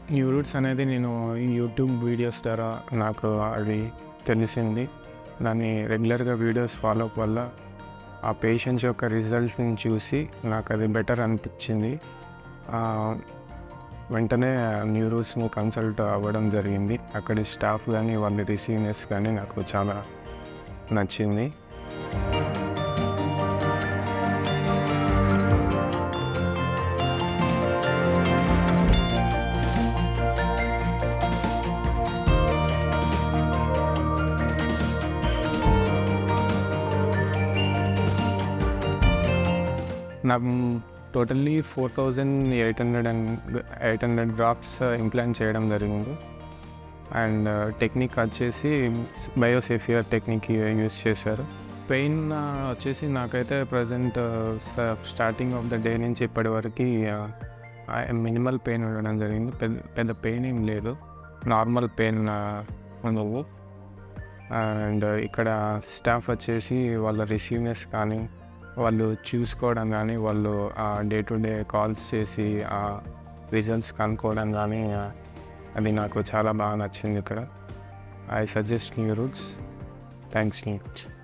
new roots అనేది నేను ఈ యూట్యూబ్ వీడియోస్ ద్వారా నాకు అది తెలిసింది దాన్ని రెగ్యులర్గా వీడియోస్ ఫాలో అప్ వల్ల ఆ పేషెంట్స్ యొక్క రిజల్ట్ని చూసి నాకు అది బెటర్ అనిపించింది ఆ, వెంటనే న్యూ రూట్స్ని కన్సల్ట్ అవ్వడం జరిగింది అక్కడి స్టాఫ్ కానీ వాళ్ళ రిసీవ్నెస్ కానీ నాకు చాలా నచ్చింది నాకు totally four thousand eight hundred and eight hundred grafts implant చేయడం జరిగింది అండ్ టెక్నిక్ వచ్చేసి బయోసేఫియర్ టెక్నిక్ యూస్ చేశారు పెయిన్ వచ్చేసి నాకైతే present starting of the day నుంచి ఇప్పటి వరకు మినిమల్ పెయిన్ ఉండడం జరిగింది పెద్ద పెద్ద పెయిన్ ఏం లేదు నార్మల్ పెయిన్ ఉండవు అండ్ ఇక్కడ స్టాఫ్ వచ్చేసి వాళ్ళ రిసీవ్నెస్ కానీ వాళ్ళు చూసుకోవడం కానీ వాళ్ళు డే టు డే కాల్స్ చేసి ఆ రిజల్ట్స్ కనుక్కోవడం కానీ అది నాకు చాలా బాగా నచ్చింది ఇక్కడ I suggest New Roots thanks new